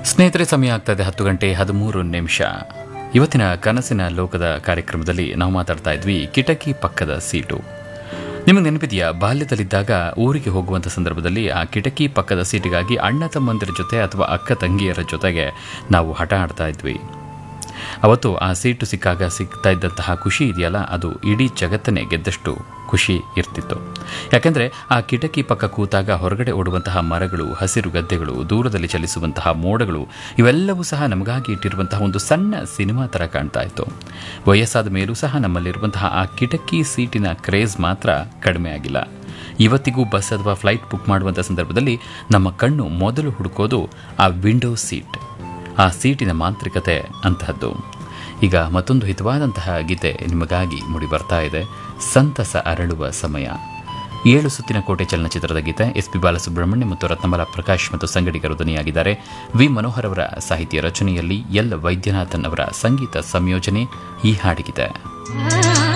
ಸ್ನೇಹಿತರೆ ಸಮಯ ಆಗ್ತಾ ಇದೆ ಹತ್ತು ಗಂಟೆ ಹದಿಮೂರು ನಿಮಿಷ ಇವತ್ತಿನ ಕನಸಿನ ಲೋಕದ ಕಾರ್ಯಕ್ರಮದಲ್ಲಿ ನಾವು ಮಾತಾಡ್ತಾ ಇದ್ವಿ ಕಿಟಕಿ ಪಕ್ಕದ ಸೀಟು ನಿಮಗೆ ನೆನಪಿದೆಯಾ ಬಾಲ್ಯದಲ್ಲಿದ್ದಾಗ ಊರಿಗೆ ಹೋಗುವಂಥ ಸಂದರ್ಭದಲ್ಲಿ ಆ ಕಿಟಕಿ ಪಕ್ಕದ ಸೀಟಿಗಾಗಿ ಅಣ್ಣ ತಮ್ಮಂದಿರ ಜೊತೆ ಅಥವಾ ಅಕ್ಕ ತಂಗಿಯರ ಜೊತೆಗೆ ನಾವು ಹಠ ಆಡ್ತಾ ಇದ್ವಿ ಅವತ್ತು ಆ ಸೀಟು ಸಿಕ್ಕಾಗ ಸಿಗ್ತಾ ಇದ್ದಂತಹ ಖುಷಿ ಇದೆಯಲ್ಲ ಅದು ಇಡೀ ಜಗತ್ತನ್ನೇ ಗೆದ್ದಷ್ಟು ಖುಷಿ ಇರ್ತಿತ್ತು ಯಾಕೆಂದರೆ ಆ ಕಿಟಕಿ ಪಕ್ಕ ಕೂತಾಗ ಹೊರಗಡೆ ಓಡುವಂತಹ ಮರಗಳು ಹಸಿರು ಗದ್ದೆಗಳು ದೂರದಲ್ಲಿ ಚಲಿಸುವಂತಹ ಮೋಡಗಳು ಇವೆಲ್ಲವೂ ಸಹ ನಮಗಾಗಿ ಇಟ್ಟಿರುವಂತಹ ಒಂದು ಸಣ್ಣ ಸಿನಿಮಾ ಥರ ಕಾಣ್ತಾ ಇತ್ತು ವಯಸ್ಸಾದ ಮೇಲೂ ಸಹ ನಮ್ಮಲ್ಲಿರುವಂತಹ ಆ ಕಿಟಕಿ ಸೀಟಿನ ಕ್ರೇಜ್ ಮಾತ್ರ ಕಡಿಮೆ ಆಗಿಲ್ಲ ಇವತ್ತಿಗೂ ಬಸ್ ಅಥವಾ ಫ್ಲೈಟ್ ಬುಕ್ ಮಾಡುವಂಥ ಸಂದರ್ಭದಲ್ಲಿ ನಮ್ಮ ಕಣ್ಣು ಮೊದಲು ಹುಡುಕೋದು ಆ ವಿಂಡೋ ಸೀಟ್ ಆ ಸೀಟಿನ ಮಾಂತ್ರಿಕತೆ ಅಂತಹದ್ದು ಈಗ ಮತ್ತೊಂದು ಹಿತವಾದಂತಹ ಗೀತೆ ನಿಮಗಾಗಿ ಮೂಡಿ ಬರ್ತಾ ಇದೆ ಸಂತಸ ಅರಳುವ ಸಮಯ ಏಳು ಸುತ್ತಿನ ಕೋಟೆ ಚಲನಚಿತ್ರದ ಗೀತೆ ಎಸ್ ಪಿ ಬಾಲಸುಬ್ರಹ್ಮಣ್ಯ ಮತ್ತು ರತ್ನಮಾಲಾ ಪ್ರಕಾಶ್ ಮತ್ತು ಸಂಗಡಿಗರು ಧ್ವನಿಯಾಗಿದ್ದಾರೆ ವಿ ಮನೋಹರ್ ಅವರ ಸಾಹಿತ್ಯ ರಚನೆಯಲ್ಲಿ ಎಲ್ ವೈದ್ಯನಾಥನ್ ಅವರ ಸಂಗೀತ ಸಂಯೋಜನೆ ಈ ಹಾಡಿಗಿದೆ